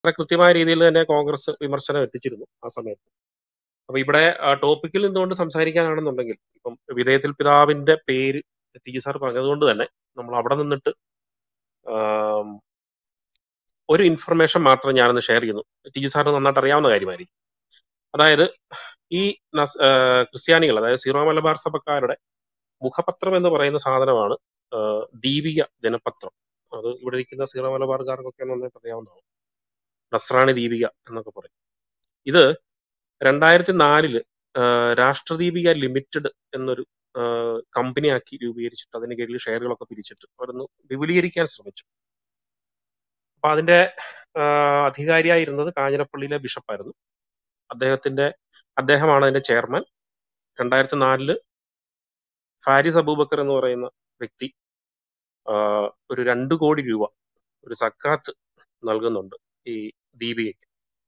വളരെ കൃത്യമായ രീതിയിൽ തന്നെ കോൺഗ്രസ് വിമർശനം എത്തിച്ചിരുന്നു ആ സമയത്ത് അപ്പൊ ഇവിടെ ടോപ്പിക്കിൽ നിന്നുകൊണ്ട് സംസാരിക്കാനാണെന്നുണ്ടെങ്കിൽ ഇപ്പം വിധേയത്തിൽ പിതാവിന്റെ പേര് ടി ജി സാർ പറഞ്ഞതുകൊണ്ട് തന്നെ നമ്മൾ അവിടെ നിന്നിട്ട് ആം, ഒരു ഇൻഫർമേഷൻ മാത്രം ഞാനൊന്ന് ഷെയർ ചെയ്യുന്നു ടി ജി സാറിന് നന്നായിട്ട് അറിയാവുന്ന കാര്യമായിരിക്കും അതായത് ഈ നസ്- ആ, ക്രിസ്ത്യാനികൾ അതായത് സീറോ മലബാർ സഭക്കാരുടെ മുഖപത്രം എന്ന് പറയുന്ന സാധനമാണ് ആ, ദീപിക ദിനപത്രം അത് ഇവിടെ ഇരിക്കുന്ന സീറോ മലബാർക്കാർക്കൊക്കെ നന്നായിട്ട് അറിയാവുന്നതാണ് നസ്രാണി ദീപിക എന്നൊക്കെ പറയും ഇത് രണ്ടായിരത്തി നാലില് രാഷ്ട്രദീപിക ലിമിറ്റഡ് എന്നൊരു കമ്പനിയാക്കി രൂപീകരിച്ചിട്ട് അതിന് കീഴിൽ ഷെയറുകളൊക്കെ പിരിച്ചിട്ട് അവരൊന്ന് വിപുലീകരിക്കാൻ ശ്രമിച്ചു അപ്പൊ അതിന്റെ ആ, അധികാരിയായിരുന്നത് കാഞ്ഞിരപ്പള്ളിയിലെ ബിഷപ്പായിരുന്നു അദ്ദേഹത്തിന്റെ അദ്ദേഹമാണ് അതിന്റെ ചെയർമാൻ രണ്ടായിരത്തി നാലില് ഫാരിസ് അബൂബക്കർ എന്ന് പറയുന്ന വ്യക്തി ആ, ഒരു രണ്ട് കോടി രൂപ ഒരു സക്കാത്ത് നൽകുന്നുണ്ട് ഈ ദീപികയ്ക്ക്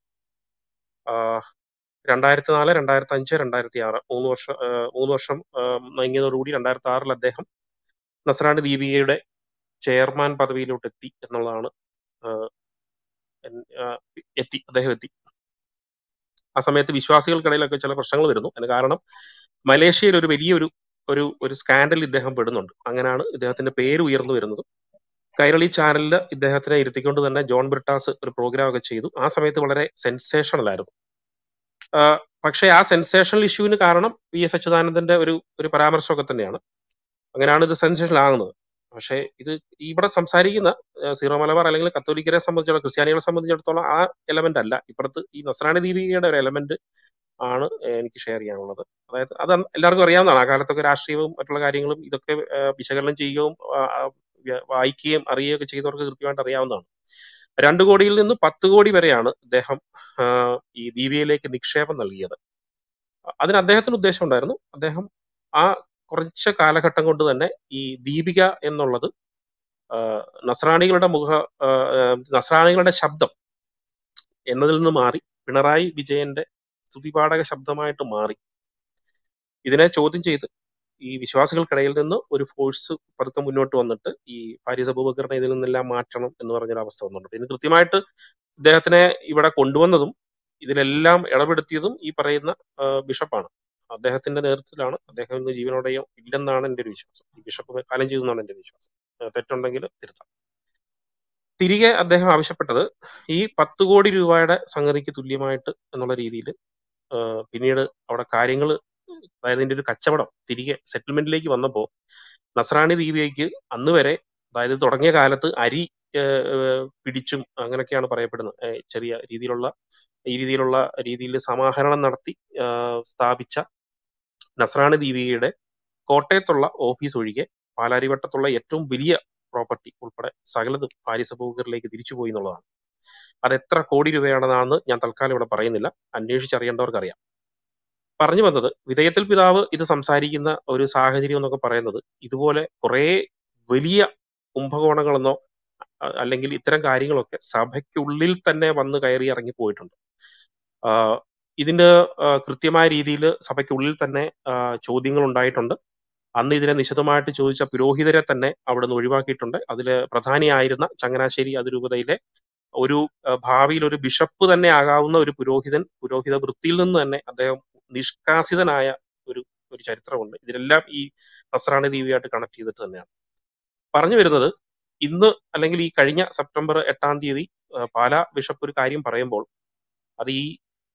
രണ്ടായിരത്തി നാല് രണ്ടായിരത്തി അഞ്ച് രണ്ടായിരത്തി ആറ് മൂന്ന് വർഷം ആ, മൂന്ന് വർഷം ആ, നീങ്ങിയതോടുകൂടി രണ്ടായിരത്തി ആറിൽ അദ്ദേഹം നസ്രാണി ദീപികയുടെ ചെയർമാൻ പദവിയിലോട്ട് എത്തി എന്നുള്ളതാണ് ആ, എൻ- ആ, എത്തി അദ്ദേഹം എത്തി ആ സമയത്ത് വിശ്വാസികൾക്കിടയിലൊക്കെ ചില പ്രശ്നങ്ങൾ വരുന്നു അതിന് കാരണം മലേഷ്യയിൽ ഒരു വലിയൊരു ഒരു ഒരു സ്കാൻഡൽ ഇദ്ദേഹം പെടുന്നുണ്ട് അങ്ങനെയാണ് ഇദ്ദേഹത്തിന്റെ പേര് ഉയർന്നു വരുന്നത് കൈരളി ചാനലിൽ ഇദ്ദേഹത്തിനെ ഇരുത്തിക്കൊണ്ട് തന്നെ ജോൺ ബ്രിട്ടാസ് ഒരു പ്രോഗ്രാം ഒക്കെ ചെയ്തു ആ സമയത്ത് വളരെ സെൻസേഷണൽ ആയിരുന്നു ആഹ് പക്ഷേ ആ സെൻസേഷണൽ ഇഷ്യൂവിന് കാരണം വി എസ് അച്യുതാനന്ദന്റെ ഒരു ഒരു പരാമർശമൊക്കെ തന്നെയാണ് അങ്ങനെയാണ് ഇത് സെൻസേഷണൽ ആകുന്നത് പക്ഷേ ഇത് ഇവിടെ സംസാരിക്കുന്ന ആഹ് സീറോ മലബാർ അല്ലെങ്കിൽ കത്തോലിക്കരെ സംബന്ധിച്ചിടത്തോളം ക്രിസ്ത്യാനികളെ സംബന്ധിച്ചിടത്തോളം ആ എലമെന്റ് അല്ല ഇപ്പുറത്ത് ഈ നസ്രാണി ദീപികയുടെ ഒരു എലമെന്റ് ആണ് എനിക്ക് ഷെയർ ചെയ്യാനുള്ളത് അതായത് അത് എല്ലാവർക്കും അറിയാവുന്നതാണ് ആ കാലത്തൊക്കെ രാഷ്ട്രീയവും മറ്റുള്ള കാര്യങ്ങളും ഇതൊക്കെ ആഹ് വിശകലനം ചെയ്യുകയും ആഹ് ആഹ് വ്യ- വായിക്കുകയും അറിയുകയും ഒക്കെ ചെയ്തവർക്ക് കൃത്യമായിട്ട് അറിയാവുന്നതാണ് രണ്ട് കോടിയിൽ നിന്ന് പത്ത് കോടി വരെയാണ് അദ്ദേഹം ആഹ് ഈ ദീപികയിലേക്ക് നിക്ഷേപം നൽകിയത് അതിന് അദ്ദേഹത്തിന് ഉദ്ദേശം ഉണ്ടായിരുന്നു അദ്ദേഹം ആ കുറച്ച് കാലഘട്ടം കൊണ്ട് തന്നെ ഈ ദീപിക എന്നുള്ളത് ആഹ് നസ്രാണികളുടെ മുഖ ആഹ് നസ്രാണികളുടെ ശബ്ദം എന്നതിൽ നിന്ന് മാറി പിണറായി വിജയന്റെ സ്തുതിപാഠക ശബ്ദമായിട്ട് മാറി ഇതിനെ ചോദ്യം ചെയ്ത് ഈ വിശ്വാസികൾക്കിടയിൽ നിന്ന് ഒരു ഫോഴ്സ് പതുക്കെ മുന്നോട്ട് വന്നിട്ട് ഈ ഫാരിസ് അബൂബക്കറിനെ ഇതിൽ നിന്നെല്ലാം മാറ്റണം എന്ന് പറഞ്ഞൊരു അവസ്ഥ വന്നിട്ടുണ്ട് പിന്നെ കൃത്യമായിട്ട് ഇദ്ദേഹത്തിനെ ഇവിടെ കൊണ്ടുവന്നതും ഇതിലെല്ലാം ഇടപെടുത്തിയതും ഈ പറയുന്ന ആ, ബിഷപ്പാണ് അദ്ദേഹത്തിന്റെ നേതൃത്വത്തിലാണ് അദ്ദേഹം ഇന്ന് ജീവനോടെയോ ഇല്ലെന്നാണ് എന്റെ ഒരു വിശ്വാസം ഈ ബിഷപ്പ് കാലം ചെയ്തെന്നാണ് എന്റെ വിശ്വാസം ആ, തെറ്റുണ്ടെങ്കിൽ തിരുത്താം തിരികെ അദ്ദേഹം ആവശ്യപ്പെട്ടത് ഈ പത്ത് കോടി രൂപയുടെ സംഗതിക്ക് തുല്യമായിട്ട് എന്നുള്ള രീതിയിൽ പിന്നീട് അവിടെ കാര്യങ്ങൾ അതായത് ഇതിന്റെ ഒരു കച്ചവടം തിരികെ സെറ്റിൽമെന്റിലേക്ക് വന്നപ്പോൾ നസ്രാണി ദീപികയ്ക്ക് അന്ന് വരെ അതായത് തുടങ്ങിയ കാലത്ത് അരി ഏഹ്, ഏഹ്, പിടിച്ചും അങ്ങനെയൊക്കെയാണ് പറയപ്പെടുന്നത് ഏഹ്, ചെറിയ രീതിയിലുള്ള ഈ രീതിയിലുള്ള രീതിയിൽ സമാഹരണം നടത്തി ആഹ്, സ്ഥാപിച്ച നസ്രാണി ദീപികയുടെ കോട്ടയത്തുള്ള ഓഫീസ് ഒഴികെ പാലാരിവട്ടത്തുള്ള ഏറ്റവും വലിയ പ്രോപ്പർട്ടി ഉൾപ്പെടെ സകലതും പാരിസ് അബൂബക്കറിലേക്ക് തിരിച്ചുപോയി എന്നുള്ളതാണ് അത് എത്ര കോടി രൂപയാണെന്നാണ് ഞാൻ തൽക്കാലം ഇവിടെ പറയുന്നില്ല അന്വേഷിച്ചറിയേണ്ടവർക്ക് അറിയാം പറഞ്ഞു വന്നത് വിധേയത്തിൽ പിതാവ് ഇത് സംസാരിക്കുന്ന ഒരു സാഹചര്യം എന്നൊക്കെ പറയുന്നത് ഇതുപോലെ കുറെ വലിയ കുംഭകോണങ്ങളെന്നോ അ- അല്ലെങ്കിൽ ഇത്തരം കാര്യങ്ങളൊക്കെ സഭയ്ക്കുള്ളിൽ തന്നെ വന്ന് കയറി ഇറങ്ങി പോയിട്ടുണ്ട് ആഹ് ഇതിന്റെ ആഹ് കൃത്യമായ രീതിയിൽ സഭയ്ക്കുള്ളിൽ തന്നെ ആഹ് ചോദ്യങ്ങൾ ഉണ്ടായിട്ടുണ്ട് അന്ന് ഇതിനെ നിശിതമായിട്ട് ചോദിച്ച പുരോഹിതരെ തന്നെ അവിടെ നിന്ന് ഒഴിവാക്കിയിട്ടുണ്ട് അതിൽ പ്രധാനിയായിരുന്ന ചങ്ങനാശ്ശേരി അതിരൂപതയിലെ ഒരു ആഹ് ഭാവിയിൽ ഒരു ബിഷപ്പ് തന്നെ ആകാവുന്ന ഒരു പുരോഹിതൻ പുരോഹിത വൃത്തിയിൽ നിന്ന് തന്നെ അദ്ദേഹം നിഷ്കാസിതനായ ഒരു ഒരു ചരിത്രമുണ്ട് ഇതിലെല്ലാം ഈ നസ്രാണി ദീപിയായിട്ട് കണക്ട് ചെയ്തിട്ട് തന്നെയാണ് പറഞ്ഞു വരുന്നത് ഇന്ന് അല്ലെങ്കിൽ ഈ കഴിഞ്ഞ സെപ്റ്റംബർ എട്ടാം തീയതി ആഹ് പാലാ ബിഷപ്പ് ഒരു കാര്യം പറയുമ്പോൾ അത് ഈ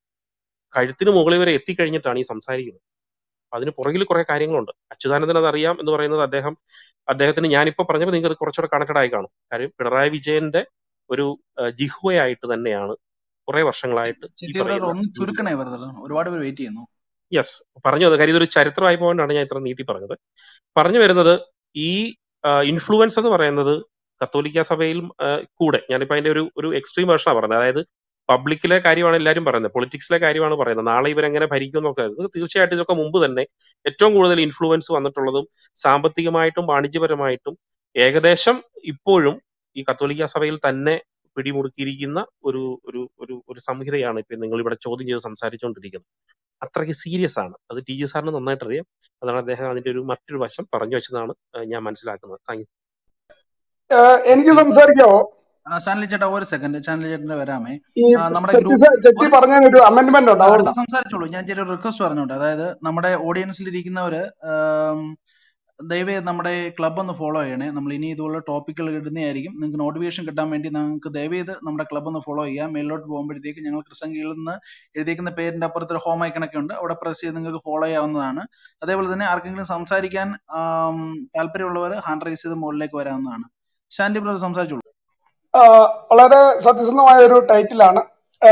കഴുത്തിന് മുകളിൽ വരെ എത്തിക്കഴിഞ്ഞിട്ടാണ് ഈ സംസാരിക്കുന്നത് അതിന് പുറകിൽ കുറെ കാര്യങ്ങളുണ്ട് അച്യുതാനന്ദൻ അത് അറിയാം എന്ന് പറയുന്നത് അദ്ദേഹം അദ്ദേഹത്തിന് ഞാനിപ്പോ പറഞ്ഞപ്പോൾ നിങ്ങൾക്ക് അത് കുറച്ചുകൂടെ കണക്റ്റഡ് ആയി കാണും കാര്യം പിണറായി വിജയന്റെ ഒരു ആഹ് ജിഹ്വയായിട്ട് തന്നെയാണ് കുറെ വർഷങ്ങളായിട്ട് ഈ ചിട്ടി ബ്രദർ പറയുന്ന ഒന്ന് ദീപിക ചുരുക്കണേ ബ്രദർ ഒരുപാട് പേര് വെയിറ്റ് ചെയ്യുന്നു യെസ് പറഞ്ഞു വന്നത് കാര്യം ഇതൊരു ചരിത്രമായി പോകൊണ്ടാണ് ഞാൻ ഇത്ര നീട്ടി പറഞ്ഞത് പറഞ്ഞു വരുന്നത് ഈ ഇൻഫ്ലുവൻസ് എന്ന് പറയുന്നത് കത്തോലിക്ക സഭയിൽ കൂടെ ഞാനിപ്പോ അതിന്റെ ഒരു ഒരു എക്സ്ട്രീം വേർഷനാണ് പറയുന്നത് അതായത് പബ്ലിക്കിലെ കാര്യമാണ് എല്ലാവരും പറയുന്നത് പൊളിറ്റിക്സിലെ കാര്യമാണ് പറയുന്നത് നാളെ ഇവരെങ്ങനെ ഭരിക്കും എന്നൊക്കെ ഇത് തീർച്ചയായിട്ടും ഇതൊക്കെ മുമ്പ് തന്നെ ഏറ്റവും കൂടുതൽ ഇൻഫ്ലുവൻസ് വന്നിട്ടുള്ളതും സാമ്പത്തികമായിട്ടും വാണിജ്യപരമായിട്ടും ഏകദേശം ഇപ്പോഴും ഈ കത്തോലിക്ക സഭയിൽ തന്നെ പിടിമുറുക്കിയിരിക്കുന്ന ഒരു ഒരു ഒരു ഒരു സംഹിതയാണ് ഇപ്പൊ നിങ്ങൾ ഇവിടെ ചോദ്യം ചെയ്ത് സംസാരിച്ചുകൊണ്ടിരിക്കുന്നത് അത്രയ്ക്ക് സീരിയസ് ആണ് അത് ടി ജി സാറിന് നന്നായിട്ട് അറിയാം അതാണ് അദ്ദേഹം അതിന്റെ ഒരു മറ്റൊരു വശം പറഞ്ഞു വെച്ചതാണ് ഏഹ് ഞാൻ മനസ്സിലാക്കുന്നത് താങ്ക് യു ഏഹ് എനിക്ക് സംസാരിക്കാവോ ആ, ചാനലി ചേട്ടാ ഒരു സെക്കൻഡ് ചാനലി ചേട്ടന്റെ വരാമേ ഈ ആ, നമ്മുടെ ചെത്തി ഗ്രൂപ്പ് സ- ചെത്തി ഒരു പറഞ്ഞ ഒരു അമെന്റ്മെന്റ് ഉണ്ട് ആ, അടുത്ത അതുകൊണ്ടാണ് സംസാരിച്ചോളൂ ഞാൻ ചെറിയ റിക്വസ്റ്റ് പറഞ്ഞോട്ടെ അതായത് നമ്മുടെ ഓഡിയൻസിൽ ഇരിക്കുന്നവര് ആം, ദയവേത് നമ്മുടെ ക്ലബ് ഒന്ന് ഫോളോ ചെയ്യണേ നമ്മൾ ഇനി ഇതുപോലെ ടോപ്പിക്കുകൾ ഇടുന്നതായിരിക്കും നിങ്ങൾക്ക് നോട്ടിഫിക്കേഷൻ കിട്ടാൻ വേണ്ടി നിങ്ങൾക്ക് ദയവേത് നമ്മുടെ ക്ലബ് ഒന്ന് ഫോളോ ചെയ്യാം മേലോട്ട് പോകുമ്പോഴത്തേക്ക് ഞങ്ങൾ കൃസംഗിയിൽ നിന്ന് എഴുതിയിരിക്കുന്ന പേരിന്റെ അപ്പുറത്ത് ഒരു ഹോം ഐക്കണൊക്കെ ഉണ്ട് അവിടെ പ്രസ് ചെയ്ത് നിങ്ങൾക്ക് ഫോളോ ചെയ്യാവുന്നതാണ് അതേപോലെ തന്നെ ആർക്കെങ്കിലും സംസാരിക്കാൻ ആം, താല്പര്യമുള്ളവർ ഹാൻഡ് റൈസ് ചെയ്ത് മുകളിലേക്ക് വരാവുന്നതാണ് ശാന്തി ബ്രദർ സംസാരിച്ചോളൂ ആ, വളരെ സത്യസന്ധമായ ഒരു ടൈറ്റിലാണ് ആ,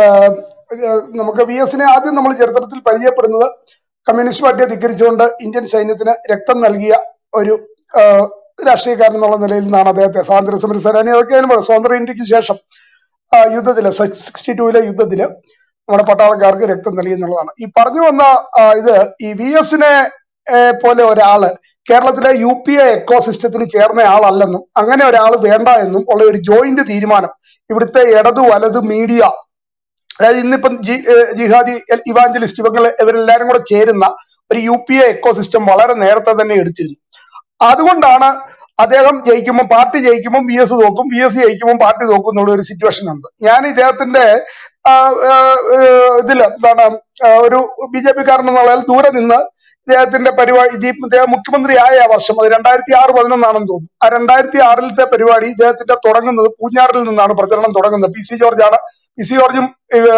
നമുക്ക് വി എസിനെ ആദ്യം നമ്മൾ ചരിത്രത്തിൽ പരിചയപ്പെടുന്നത് കമ്മ്യൂണിസ്റ്റ് പാർട്ടിയെ ധിക്കരിച്ചുകൊണ്ട് ഇന്ത്യൻ സൈന്യത്തിന് രക്തം നൽകിയ ഒരു ആ, രാഷ്ട്രീയക്കാരൻ എന്നുള്ള നിലയിൽ നിന്നാണ് അദ്ദേഹത്തെ സ്വാതന്ത്ര്യ സമര സേനാനി അതൊക്കെ അതിന് പറയാം സ്വാതന്ത്ര്യ ഇന്ത്യക്ക് ശേഷം ആ, യുദ്ധത്തില് സിക്സ്റ്റി ടൂവിലെ യുദ്ധത്തില് നമ്മുടെ പട്ടാളക്കാർക്ക് രക്തം നൽകി എന്നുള്ളതാണ് ഈ പറഞ്ഞു വന്ന ആ, ഇത് ഈ വി എസിനെ പോലെ ഒരാള് കേരളത്തിലെ യു പി എ എക്കോ സിസ്റ്റത്തിന് ചേർന്ന ആളല്ലെന്നും അങ്ങനെ ഒരാൾ വേണ്ട എന്നും ഉള്ള ഒരു ജോയിന്റ് തീരുമാനം ഇവിടുത്തെ ഇടതു വലതു മീഡിയ അതായത് ഇന്നിപ്പം ജി ഏഹ് ജിഹാദി ഇവാഞ്ചലിസ്റ്റ് ഇവങ്ങൾ ഇവരെല്ലാരും കൂടെ ചേരുന്ന ഒരു U P A ecosystem വളരെ നേരത്തെ തന്നെ എടുത്തിരുന്നു അതുകൊണ്ടാണ് അദ്ദേഹം ജയിക്കുമ്പോൾ പാർട്ടി ജയിക്കുമ്പോൾ വി എസ് തോക്കും വി എസ് ജയിക്കുമ്പോൾ പാർട്ടി തോക്കും എന്നുള്ള ഒരു സിറ്റുവേഷൻ ഉണ്ട് ഞാൻ ഇദ്ദേഹത്തിന്റെ ആ, ആ, ആ, ഇതില് എന്താണ് ആ, ഒരു ബി ജെ പി കാരൻ എന്നുള്ള ദൂരെ നിന്ന് ഇദ്ദേഹത്തിന്റെ പരിപാടി ഇത് ഇദ്ദേഹം മുഖ്യമന്ത്രിയായ ആ വർഷം അത് രണ്ടായിരത്തി ആറ് പതിനൊന്നാണെന്ന് തോന്നുന്നു ആ രണ്ടായിരത്തി ആറിലത്തെ പരിപാടി ഇദ്ദേഹത്തിന്റെ തുടങ്ങുന്നത് പൂഞ്ഞാറിൽ നിന്നാണ് പ്രചരണം തുടങ്ങുന്നത് പി സി ജോർജ് ആണ് പി സി ജോർജും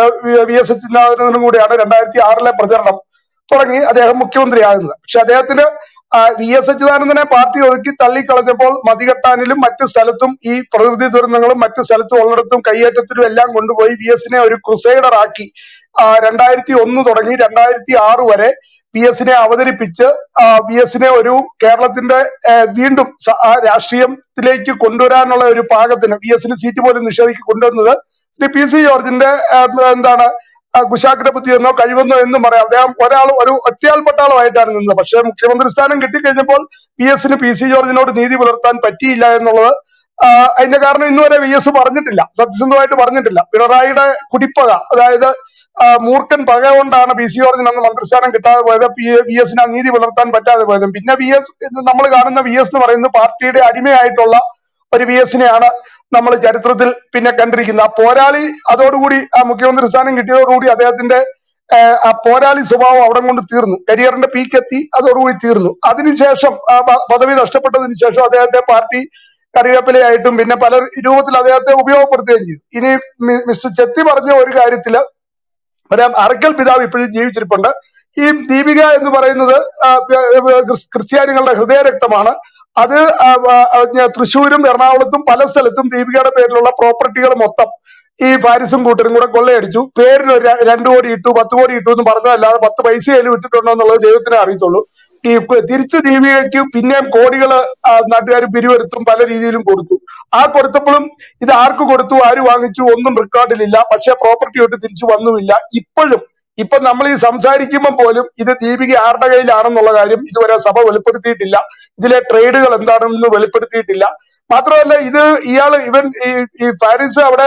വി എസ് അച്യുതാനന്ദനും കൂടിയാണ് രണ്ടായിരത്തി ആറിലെ പ്രചരണം തുടങ്ങി അദ്ദേഹം മുഖ്യമന്ത്രിയാകുന്നത് പക്ഷെ അദ്ദേഹത്തിന് വി എസ് അച്യുതാനന്ദനെ പാർട്ടി ഒതുക്കി തള്ളിക്കളഞ്ഞപ്പോൾ മതികെട്ടാനിലും മറ്റു സ്ഥലത്തും ഈ പ്രകൃതി ദുരന്തങ്ങളും മറ്റു സ്ഥലത്തും ഉള്ളിടത്തും കയ്യേറ്റത്തിലും എല്ലാം കൊണ്ടുപോയി വി എസിനെ ഒരു ക്രുസൈഡർ ആക്കി രണ്ടായിരത്തി ഒന്ന് തുടങ്ങി രണ്ടായിരത്തി ആറ് വരെ വി എസിനെ അവതരിപ്പിച്ച് വി എസിനെ ഒരു കേരളത്തിന്റെ ആ, വീണ്ടും സ- ആ രാഷ്ട്രീയത്തിലേക്ക് കൊണ്ടുവരാനുള്ള ഒരു പാകത്തിന് വി എസിന് സീറ്റ് പോലും നിഷേധിക്ക് കൊണ്ടുവന്നത് ശ്രീ പി സി ജോർജിന്റെ ആ, എന്താണ് ആ, കുശാഗ്ര ബുദ്ധി എന്നോ കഴിവെന്നോ എന്നും പറയാം അദ്ദേഹം ഒരാൾ ഒരു ഒറ്റയാൾ പട്ടാളമായിട്ടാണ് നിന്നത് പക്ഷേ മുഖ്യമന്ത്രി സ്ഥാനം കിട്ടിക്കഴിഞ്ഞപ്പോൾ പി എസിന് പി സി ജോർജിനോട് നീതി പുലർത്താൻ പറ്റിയില്ല എന്നുള്ളത് ആ, അതിന്റെ കാരണം ഇന്നുവരെ വി എസ് പറഞ്ഞിട്ടില്ല സത്യസന്ധമായിട്ട് പറഞ്ഞിട്ടില്ല പിണറായിയുടെ കുടിപ്പക അതായത് ആ, മൂർഖൻ പക കൊണ്ടാണ് പി സി ജോർജിന് അന്ന് മന്ത്രിസ്ഥാനം കിട്ടാതെ പോയത് പി വി എസിന് നീതി പുലർത്താൻ പറ്റാതെ പോയത് പിന്നെ വി എസ് നമ്മൾ കാണുന്ന വി എസ് എന്ന് പറയുന്നത് പാർട്ടിയുടെ അടിമയായിട്ടുള്ള ഒരു വി എസിനെയാണ് നമ്മൾ ചരിത്രത്തിൽ പിന്നെ കണ്ടിരിക്കുന്നത് ആ പോരാളി അതോടുകൂടി ആ മുഖ്യമന്ത്രി സ്ഥാനം കിട്ടിയതോടുകൂടി അദ്ദേഹത്തിന്റെ ഏഹ്, ആ പോരാളി സ്വഭാവം അവിടെ കൊണ്ട് തീർന്നു കരിയറിന്റെ പീക്ക് എത്തി അതോടുകൂടി തീർന്നു അതിനുശേഷം ആ പ- പദവി നഷ്ടപ്പെട്ടതിന് ശേഷം അദ്ദേഹത്തെ പാർട്ടി കറിവേപ്പിലയായിട്ടും പിന്നെ പല രൂപത്തിൽ അദ്ദേഹത്തെ ഉപയോഗപ്പെടുത്തുകയും ചെയ്തു ഇനി മി- മിസ്റ്റർ ചെത്തി പറഞ്ഞ ഒരു കാര്യത്തില് ഒരു അറക്കൽ പിതാവ് ഇപ്പോഴും ജീവിച്ചിരിപ്പുണ്ട് ഈ ദീപിക എന്ന് പറയുന്നത് ആ, ഏർ, ക്രിസ്- ക്രിസ്ത്യാനികളുടെ ഹൃദയരക്തമാണ് അത് ആ, ആ, ആ, തൃശ്ശൂരും എറണാകുളത്തും പല സ്ഥലത്തും ദീപികയുടെ പേരിലുള്ള പ്രോപ്പർട്ടികൾ മൊത്തം ഈ ഫാരിസും കൂട്ടരും കൂടെ കൊള്ളയടിച്ചു പേരിന് ഒരു ര- രണ്ടു കോടി ഇട്ടു പത്ത് കോടി ഇട്ടു എന്ന് പറഞ്ഞതല്ലാതെ പത്ത് പൈസ കയ്യിൽ വിട്ടിട്ടുണ്ടോ എന്നുള്ളത് ദൈവത്തിനെ അറിയത്തുള്ളൂ ഈ കു- തിരിച്ച് ദീപികയ്ക്ക് പിന്നെയും കോടികൾ നാട്ടുകാർ പിരിവെടുത്തും പല രീതിയിലും കൊടുത്തു ആ കൊടുത്തപ്പോഴും ഇത് ആർക്ക് കൊടുത്തു ആര് വാങ്ങിച്ചു ഒന്നും റെക്കോർഡിലില്ല പക്ഷെ പ്രോപ്പർട്ടി ഒട്ട് തിരിച്ചു വന്നുമില്ല ഇപ്പോഴും ഇപ്പൊ നമ്മൾ ഈ സംസാരിക്കുമ്പോൾ പോലും ഇത് ദീപിക ആരുടെ കയ്യിലാണെന്നുള്ള കാര്യം ഇതുവരെ സഭ വെളിപ്പെടുത്തിയിട്ടില്ല ഇതിലെ ട്രേഡുകൾ എന്താണെന്ന് വെളിപ്പെടുത്തിയിട്ടില്ല മാത്രമല്ല ഇത് ഇയാൾ ഇവൻ ഈ ഈ പാരീസ് അവിടെ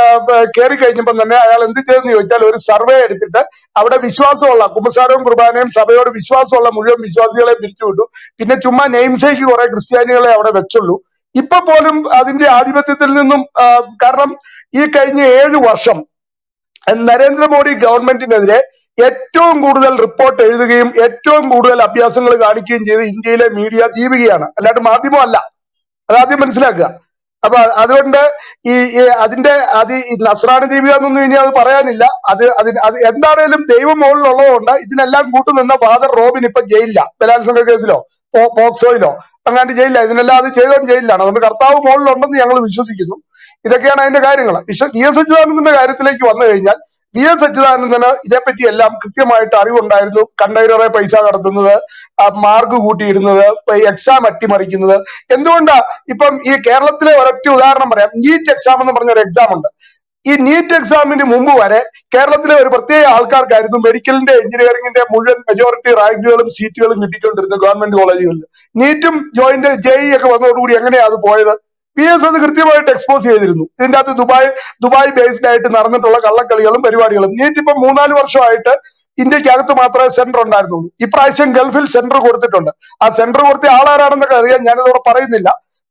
കയറി കഴിഞ്ഞപ്പോൾ തന്നെ അയാൾ എന്ത് ചെയ്തെന്ന് ചോദിച്ചാൽ ഒരു സർവേ എടുത്തിട്ട് അവിടെ വിശ്വാസമുള്ള കുമ്പസാരവും കുർബാനയും സഭയോട് വിശ്വാസമുള്ള മുഴുവൻ വിശ്വാസികളെ പിരിച്ചുവിട്ടു പിന്നെ ചുമ്മാ നെയിംസേക്ക് കുറെ ക്രിസ്ത്യാനികളെ അവിടെ വെച്ചുള്ളൂ ഇപ്പൊ പോലും അതിന്റെ ആധിപത്യത്തിൽ നിന്നും ആ, കാരണം ഈ കഴിഞ്ഞ ഏഴു വർഷം നരേന്ദ്രമോദി ഗവൺമെന്റിനെതിരെ ഏറ്റവും കൂടുതൽ റിപ്പോർട്ട് എഴുതുകയും ഏറ്റവും കൂടുതൽ അഭ്യാസങ്ങൾ കാണിക്കുകയും ചെയ്ത ഇന്ത്യയിലെ മീഡിയ ദീപികയാണ് അല്ലാണ്ട് മാധ്യമമല്ല അതാദ്യം മനസ്സിലാക്കുക അപ്പൊ അതുകൊണ്ട് ഈ ഈ അതിന്റെ അത് ഈ നസ്രാണി ദീപിക എന്നൊന്നും ഇനി അത് പറയാനില്ല അത് അതിന് അത് എന്താണേലും ദൈവം മുകളിലുള്ളതുകൊണ്ട് ഇതിനെല്ലാം കൂട്ടുനിന്ന ഫാദർ റോബിൻ ഇപ്പൊ ജയിലില്ല ബലാത്സംഗ കേസിലോ പോ- പോക്സോയിലോ അങ്ങാണ്ട് ജയിലില്ല ഇതിനെല്ലാം അത് ചെയ്തോണ്ട് ജയിലിലാണ് അതുകൊണ്ട് കർത്താവ് മുകളിലുണ്ടെന്ന് ഞങ്ങൾ വിശ്വസിക്കുന്നു ഇതൊക്കെയാണ് അതിന്റെ കാര്യങ്ങൾ വിശ്വ വി എസ് അച്യുതാനന്ദന്റെ കാര്യത്തിലേക്ക് വന്നു കഴിഞ്ഞാൽ വി എസ് അച്യുതാനന്ദന് ഇതേപ്പറ്റി എല്ലാം കൃത്യമായിട്ട് അറിവുണ്ടായിരുന്നു കണ്ടെയ്നറെ പൈസ കടത്തുന്നത് ആ, മാർക്ക് കൂട്ടിയിടുന്നത് എക്സാം അട്ടിമറിക്കുന്നത് എന്തുകൊണ്ടാ ഇപ്പം ഈ കേരളത്തിലെ ഒരൊറ്റ ഉദാഹരണം പറയാം നീറ്റ് എക്സാം എന്ന് പറഞ്ഞ ഒരു എക്സാം ഉണ്ട് ഈ നീറ്റ് എക്സാമിന് മുമ്പ് വരെ കേരളത്തിലെ ഒരു പ്രത്യേക ആൾക്കാർക്കായിരുന്നു മെഡിക്കലിന്റെ എഞ്ചിനീയറിംഗിന്റെ മുഴുവൻ മെജോറിറ്റി റാങ്കുകളും സീറ്റുകളും കിട്ടിക്കൊണ്ടിരുന്നത് ഗവൺമെന്റ് കോളേജുകളിൽ നീറ്റും ജോയിന്റ് ജെഇ ഒക്കെ വന്നതോടുകൂടി എങ്ങനെയാ അത് പോയത് പി എസ് അത് കൃത്യമായിട്ട് എക്സ്പോസ് ചെയ്തിരുന്നു ഇതിന്റെ അകത്ത് ദുബായ് ദുബായ് ബേസ്ഡ് ആയിട്ട് നടന്നിട്ടുള്ള കള്ളക്കളികളും പരിപാടികളും നീറ്റ് ഇപ്പൊ മൂന്നാല് വർഷമായിട്ട് ഇന്ത്യക്കകത്ത് മാത്രമേ സെന്റർ ഉണ്ടായിരുന്നുള്ളൂ ഇപ്രാവശ്യം ഗൾഫിൽ സെന്റർ കൊടുത്തിട്ടുണ്ട് ആ സെന്റർ കൊടുത്ത ആളാരാണെന്നൊക്കെ അറിയാൻ ഞാനിതോടെ പറയുന്നില്ല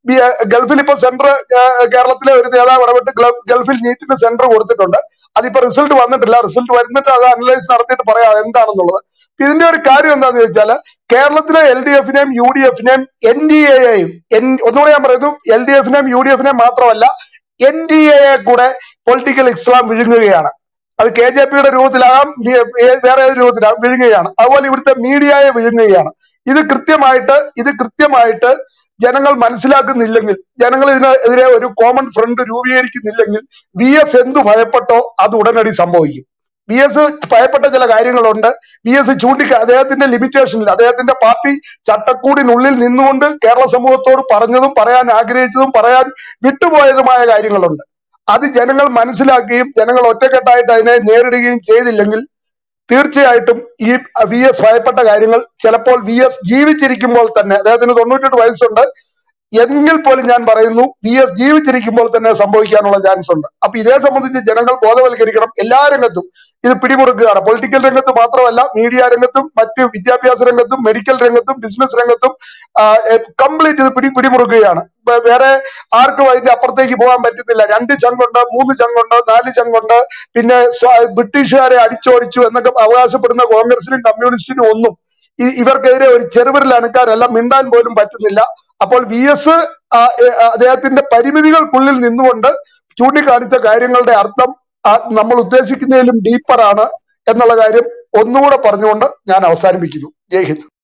ബി- ഗൾഫിൽ ഇപ്പൊ സെന്റർ കേരളത്തിലെ ഒരു നേതാവ് ഇടപെട്ട് ഗ്ല- ഗൾഫിൽ നീറ്റിന് സെന്റർ കൊടുത്തിട്ടുണ്ട് അതിപ്പോ റിസൾട്ട് വന്നിട്ടില്ല റിസൾട്ട് വരുന്നിട്ട് അത് അനലൈസ് നടത്തിയിട്ട് പറയാം എന്താണെന്നുള്ളത് ഇതിന്റെ ഒരു കാര്യം എന്താണെന്ന് ചോദിച്ചാൽ കേരളത്തിലെ എൽ ഡി എഫിനെയും യു ഡി എഫിനെയും എൻ ഡി എയെയും ഒന്നുകൂടെ ഞാൻ പറയുന്നു എൽ ഡി എഫിനെയും യു ഡി എഫിനെയും മാത്രമല്ല എൻ ഡി എയെ കൂടെ പൊളിറ്റിക്കൽ ഇസ്ലാം വിഴുങ്ങുകയാണ് അത് കെ ജെ പിയുടെ രൂപത്തിലാകാം വി- ഏ- വേറെ ഏത് രൂപത്തിലാകാം വിഴുങ്ങുകയാണ് അതുപോലെ ഇവിടുത്തെ മീഡിയയെ വിഴുങ്ങുകയാണ് ഇത് കൃത്യമായിട്ട് ഇത് കൃത്യമായിട്ട് ജനങ്ങൾ മനസ്സിലാക്കുന്നില്ലെങ്കിൽ ജനങ്ങൾ ഇതിനെതിരെ ഒരു കോമൺ ഫ്രണ്ട് രൂപീകരിക്കുന്നില്ലെങ്കിൽ വി എസ് എന്തു ഭയപ്പെട്ടോ അത് ഉടനടി സംഭവിക്കും വി എസ് ഭയപ്പെട്ട ചില കാര്യങ്ങളുണ്ട് വി എസ് ചൂണ്ടിക്ക അദ്ദേഹത്തിന്റെ ലിമിറ്റേഷനിൽ അദ്ദേഹത്തിന്റെ പാർട്ടി ചട്ടക്കൂടിനുള്ളിൽ നിന്നുകൊണ്ട് കേരള സമൂഹത്തോട് പറഞ്ഞതും പറയാൻ ആഗ്രഹിച്ചതും പറയാൻ വിട്ടുപോയതുമായ കാര്യങ്ങളുണ്ട് അത് ജനങ്ങൾ മനസ്സിലാക്കുകയും ജനങ്ങൾ ഒറ്റക്കെട്ടായിട്ട് അതിനെ നേരിടുകയും ചെയ്തില്ലെങ്കിൽ തീർച്ചയായിട്ടും ഈ വി എസ് ഭയപ്പെട്ട കാര്യങ്ങൾ ചിലപ്പോൾ വി എസ് ജീവിച്ചിരിക്കുമ്പോൾ തന്നെ അദ്ദേഹത്തിന് തൊണ്ണൂറ്റെട്ട് വയസ്സുണ്ട് എങ്കിൽ പോലും ഞാൻ പറയുന്നു വി എസ് ജീവിച്ചിരിക്കുമ്പോൾ തന്നെ സംഭവിക്കാനുള്ള ചാൻസ് ഉണ്ട് അപ്പൊ ഇതേ സംബന്ധിച്ച് ജനങ്ങൾ ബോധവൽക്കരിക്കണം എല്ലാ രംഗത്തും ഇത് പിടിമുറുക്കുകയാണ് പൊളിറ്റിക്കൽ രംഗത്ത് മാത്രമല്ല മീഡിയ രംഗത്തും മറ്റ് വിദ്യാഭ്യാസ രംഗത്തും മെഡിക്കൽ രംഗത്തും ബിസിനസ് രംഗത്തും കംപ്ലീറ്റ് ഇത് പിടി പിടിമുറുക്കുകയാണ് വേ- വേറെ ആർക്കും അതിന്റെ അപ്പുറത്തേക്ക് പോകാൻ പറ്റുന്നില്ല രണ്ട് ചങ്കുണ്ട് മൂന്ന് ചങ്കുണ്ട് നാല് ചങ്കുണ്ട് പിന്നെ സ്വ- ബ്രിട്ടീഷുകാരെ അടിച്ചോടിച്ചു എന്നൊക്കെ അവകാശപ്പെടുന്ന കോൺഗ്രസിനും കമ്മ്യൂണിസ്റ്റിനും ഒന്നും ഈ ഇവർക്കെതിരെ ഒരു ചെറുവിരൽ അനക്കാനല്ല മിണ്ടാൻ പോലും പറ്റുന്നില്ല അപ്പോൾ വി എസ് അദ്ദേഹത്തിന്റെ പരിമിതികൾക്കുള്ളിൽ നിന്നുകൊണ്ട് ചൂണ്ടിക്കാണിച്ച കാര്യങ്ങളുടെ അർത്ഥം ആ, നമ്മൾ ഉദ്ദേശിക്കുന്നതിലും ഡീപ്പറാണ് എന്നുള്ള കാര്യം ഒന്നുകൂടെ പറഞ്ഞുകൊണ്ട് ഞാൻ അവസാനിപ്പിക്കുന്നു ജയ് ഹിന്ദ്